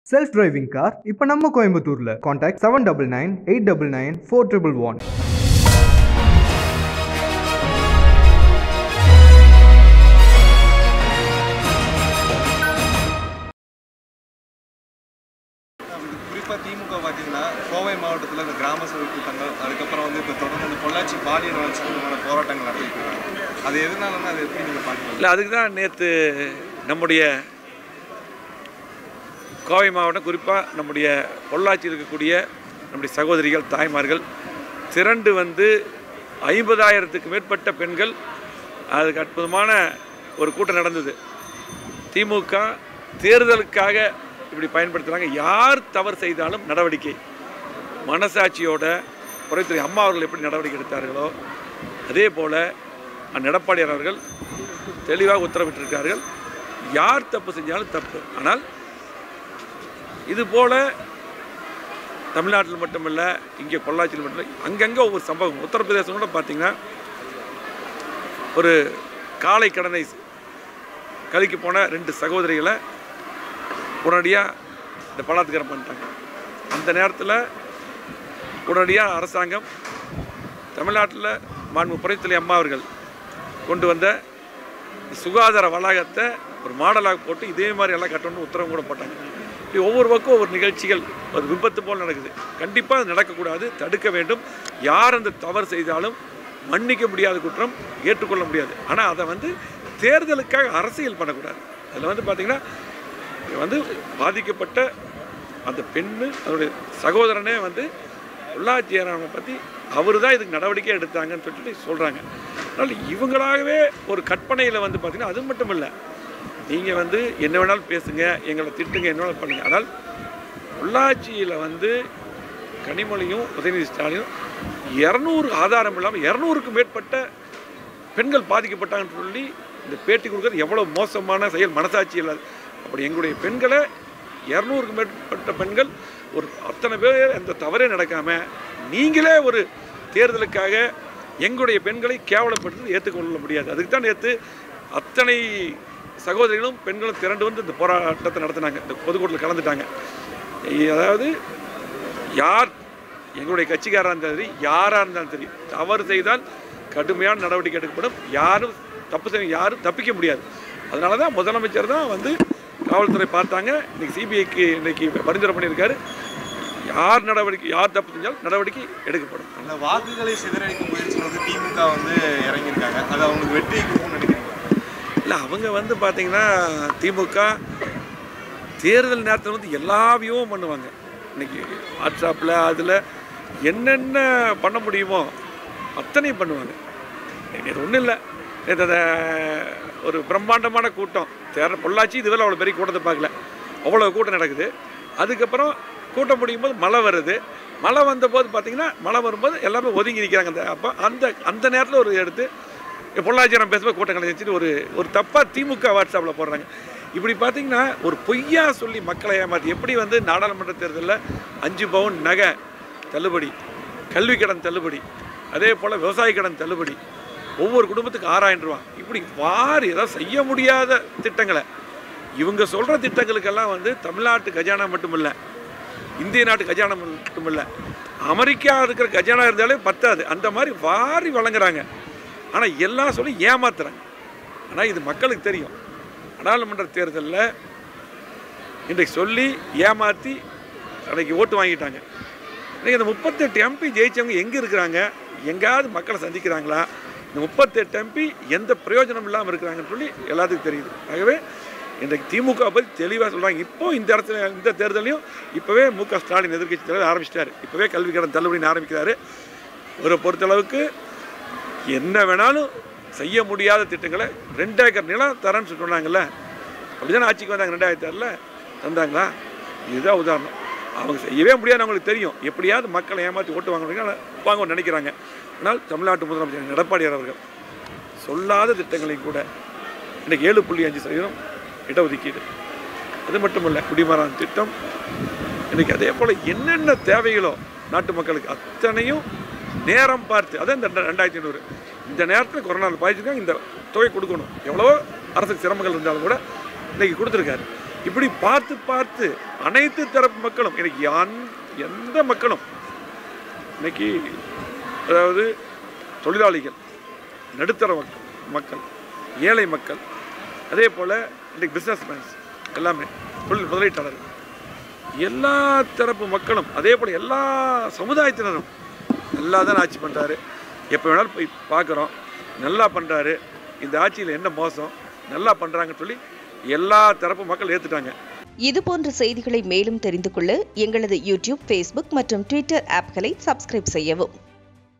self driving car இப்போ நம்ம கோயம்புத்தூர்ல contact seven double nine eight double nine four triple one குறிப்பாக திமுக பார்த்தீங்கன்னா கோவை மாவட்டத்தில் இந்த கிராம சபை கூட்டங்கள் அதுக்கப்புறம் வந்து இப்போ தொடர்ந்து இந்த பொள்ளாச்சி பாலியல் வளர்ச்சிக்கு போராட்டங்கள் நடத்திட்டு இருக்காங்க அது எதனாலன்னா அது எப்படி நீங்கள் பார்க்குறீங்க இல்லை அதுக்கு தான் நேற்று நம்முடைய கோவை மாவட்டம் குறிப்பாக நம்முடைய பொள்ளாச்சியில் இருக்கக்கூடிய நம்முடைய சகோதரிகள் தாய்மார்கள் திரண்டு வந்து ஐம்பதாயிரத்துக்கு மேற்பட்ட பெண்கள் அதுக்கு அற்புதமான ஒரு கூட்டம் நடந்தது திமுக தேர்தலுக்காக இப்படி பயன்படுத்துகிறாங்க யார் தவறு செய்தாலும் நடவடிக்கை மனசாட்சியோட குறைத்துறை அம்மா அவர்கள் எப்படி நடவடிக்கை எடுத்தார்களோ அதே போல் அண்ணன் எடப்பாடியார் அவர்கள் தெளிவாக உத்தரவிட்டிருக்கார்கள் யார் தப்பு செஞ்சாலும் தப்பு ஆனால் இது போல தமிழ்நாட்டில் மட்டுமல்ல இங்கே பொள்ளாச்சியில் மட்டும் இல்லை அங்கங்கே ஒவ்வொரு சம்பவம் உத்தரப்பிரதேசம் கூட பார்த்தீங்கன்னா ஒரு காலை கடனை கழிக்க போன ரெண்டு சகோதரிகளை உடனடியாக இந்த பலாத்காரம் பண்ணிட்டாங்க அந்த நேரத்தில் உடனடியாக அரசாங்கம் தமிழ்நாட்டில் மாண்பு புரைத்தலை அம்மா அவர்கள் கொண்டு வந்த சுகாதார வளாகத்தை ஒரு மாடலாக போட்டு இதே மாதிரி எல்லாம் கட்டணும்னு உத்தரவு கூட போட்டாங்க இப்படி ஒவ்வொரு பக்கம் ஒவ்வொரு நிகழ்ச்சிகள் ஒரு விபத்து போல் நடக்குது கண்டிப்பாக அது நடக்கக்கூடாது தடுக்க வேண்டும் யார் அந்த தவறு செய்தாலும் மன்னிக்க முடியாத குற்றம் ஏற்றுக்கொள்ள முடியாது ஆனால் அதை வந்து தேர்தலுக்காக அரசியல் பண்ணக்கூடாது அதில் வந்து பார்த்திங்கன்னா வந்து பாதிக்கப்பட்ட அந்த பெண்ணு அதனுடைய சகோதரனே வந்து பொள்ளாச்சி ஏராவனை பற்றி அவர் தான் இதுக்கு நடவடிக்கை எடுத்தாங்கன்னு சொல்லிட்டு சொல்கிறாங்க அதனால் இவங்களாகவே ஒரு கற்பனையில் வந்து பார்த்திங்கன்னா அது மட்டும் இல்லை நீங்கள் வந்து என்ன வேணாலும் பேசுங்க எங்களை திட்டுங்க என்ன வேணாலும் பண்ணுங்க ஆனால் பொள்ளாச்சியில் வந்து கனிமொழியும் உதயநிதி ஸ்டாலினும் இரநூறு ஆதாரம் இல்லாமல் இரநூறுக்கும் மேற்பட்ட பெண்கள் பாதிக்கப்பட்டாங்கன்னு சொல்லி இந்த பேட்டி கொடுக்குறது எவ்வளோ மோசமான செயல் மனசாட்சி இல்லாது அப்படி எங்களுடைய பெண்களை இரநூறுக்கும் மேற்பட்ட பெண்கள் ஒரு அத்தனை பேர் எந்த தவறே நடக்காமல் நீங்களே ஒரு தேர்தலுக்காக எங்களுடைய பெண்களை கேவலப்படுத்தி ஏற்றுக்கொள்ள முடியாது அதுக்கு தான் நேற்று அத்தனை சகோதரிகளும் பெண்களும் திரண்டு வந்து இந்த போராட்டத்தை நடத்தினாங்க இந்த பொதுக்கூட்டத்தில் கலந்துட்டாங்க அதாவது யார் எங்களுடைய கட்சிக்காராக இருந்தாலும் சரி யாராக இருந்தாலும் சரி தவறு செய்தால் கடுமையான நடவடிக்கை எடுக்கப்படும் யாரும் தப்பு செய்ய யாரும் தப்பிக்க முடியாது அதனால தான் முதலமைச்சர் தான் வந்து காவல்துறை பார்த்தாங்க இன்னைக்கு சிபிஐக்கு இன்னைக்கு பரிந்துரை பண்ணியிருக்காரு யார் நடவடிக்கை யார் தப்பு செஞ்சாலும் நடவடிக்கை எடுக்கப்படும் அந்த வாக்குகளை சிதறடிக்கும் முயற்சியில் வந்து திமுக வந்து இறங்கியிருக்காங்க அது அவங்களுக்கு வெற்றி கொடுக்கும்னு நினைக்கிறீங்க இல்லை அவங்க வந்து பார்த்தீங்கன்னா திமுக தேர்தல் நேரத்தில் வந்து எல்லா வியூவும் பண்ணுவாங்க இன்னைக்கு வாட்ஸ்அப்பில் அதில் என்னென்ன பண்ண முடியுமோ அத்தனையும் பண்ணுவாங்க இது ஒன்றும் இல்லை நேற்று அந்த ஒரு பிரம்மாண்டமான கூட்டம் தேர பொள்ளாச்சி இதுவரை அவ்வளோ பெரிய கூட்டத்தை பார்க்கல அவ்வளோ கூட்டம் நடக்குது அதுக்கப்புறம் கூட்டம் முடியும் போது மழை வருது மழை வந்தபோது பார்த்தீங்கன்னா மழை வரும்போது எல்லாமே ஒதுங்கி நிற்கிறாங்க அந்த அப்போ அந்த அந்த நேரத்தில் ஒரு எடுத்து பொள்ளாச்சி நம்ம பேசும்போது கூட்டம் கலைஞ்சிட்டு ஒரு ஒரு தப்பாக திமுக வாட்ஸ்அப்பில் போடுறாங்க இப்படி பார்த்தீங்கன்னா ஒரு பொய்யா சொல்லி மக்களை ஏமாற்றி எப்படி வந்து நாடாளுமன்ற தேர்தலில் அஞ்சு பவுன் நகை தள்ளுபடி கல்வி கடன் தள்ளுபடி அதே போல் விவசாய கடன் தள்ளுபடி ஒவ்வொரு குடும்பத்துக்கு ஆறாயிரம் ரூபா இப்படி வாரி ஏதாவது செய்ய முடியாத திட்டங்களை இவங்க சொல்கிற திட்டங்களுக்கெல்லாம் வந்து தமிழ்நாட்டு கஜானா மட்டும் இல்லை இந்திய நாட்டு கஜானா மட்டும் இல்லை அமெரிக்கா இருக்கிற கஜானா இருந்தாலே பத்தாது அந்த மாதிரி வாரி வழங்குறாங்க ஆனால் எல்லாம் சொல்லி ஏமாத்துறாங்க ஆனால் இது மக்களுக்கு தெரியும் நாடாளுமன்ற தேர்தலில் இன்றைக்கு சொல்லி ஏமாற்றி அன்றைக்கி ஓட்டு வாங்கிட்டாங்க இன்றைக்கி இந்த முப்பத்தெட்டு எம்பி ஜெயித்தவங்க எங்கே இருக்கிறாங்க எங்கேயாவது மக்களை சந்திக்கிறாங்களா இந்த முப்பத்தெட்டு எம்பி எந்த பிரயோஜனம் இல்லாமல் இருக்கிறாங்கன்னு சொல்லி எல்லாத்துக்கும் தெரியுது ஆகவே இன்றைக்கு திமுக பற்றி தெளிவாக சொல்கிறாங்க இப்போ இந்த இடத்துல இந்த தேர்தலையும் இப்போவே மு க ஸ்டாலின் எதிர்க்கட்சி தலைவர் ஆரம்பிச்சிட்டாரு இப்போவே கல்வி கடன் தள்ளுபடின்னு ஆரம்பிக்கிறாரு ஒரு பொறுத்தளவுக்கு என்ன வேணாலும் செய்ய முடியாத திட்டங்களை ரெண்டு ஏக்கர் நிலம் தரேன்னு சொன்னாங்கல்ல அப்படிதான் ஆட்சிக்கு வந்தாங்க ரெண்டாயிரத்தி ஆறில் தந்தாங்களா இதுதான் உதாரணம் அவங்க செய்யவே முடியாது அவங்களுக்கு தெரியும் எப்படியாவது மக்களை ஏமாற்றி ஓட்டு வாங்க வாங்க நினைக்கிறாங்க ஆனால் தமிழ்நாட்டு முதலமைச்சர் எடப்பாடியார் அவர்கள் சொல்லாத திட்டங்களையும் கூட இன்றைக்கி ஏழு புள்ளி அஞ்சு சதவீதம் இடஒதுக்கீடு அது மட்டும் இல்லை குடிமரான் திட்டம் இன்றைக்கி அதே போல் என்னென்ன தேவைகளோ நாட்டு மக்களுக்கு அத்தனையும் நேரம் பார்த்து அதான் இந்த ரெண்டா- ரெண்டாயிரத்தி ஐநூறு இந்த நேரத்தில் கொரோனாவில் பாதிச்சிருக்காங்க இந்த தொகை கொடுக்கணும் எவ்வளவோ அரசுக்கு சிரமங்கள் இருந்தாலும் கூட இன்றைக்கி கொடுத்துருக்காரு இப்படி பார்த்து பார்த்து அனைத்து தரப்பு மக்களும் இன்னைக்கு யான் எந்த மக்களும் இன்னைக்கு அதாவது தொழிலாளிகள் நடுத்தர மக்கள் மக்கள் ஏழை மக்கள் அதே போல் இன்றைக்கு பிஸ்னஸ்மேன்ஸ் எல்லாமே தொழில் முதலீட்டாளர்கள் எல்லா தரப்பு மக்களும் அதே போல் எல்லா சமுதாயத்தினரும் நல்லா தான் ஆட்சி பண்ணுறாரு எப்போ வேணாலும் போய் பார்க்குறோம் நல்லா பண்ணுறாரு இந்த ஆட்சியில் என்ன மோசம் நல்லா பண்ணுறாங்கன்னு சொல்லி எல்லா தரப்பு மக்கள் ஏற்றுட்டாங்க இது போன்ற செய்திகளை மேலும் தெரிந்து கொள்ள எங்களது யூடியூப் ஃபேஸ்புக் மற்றும் ட்விட்டர் ஆப்களை சப்ஸ்கிரைப் செய்யவும்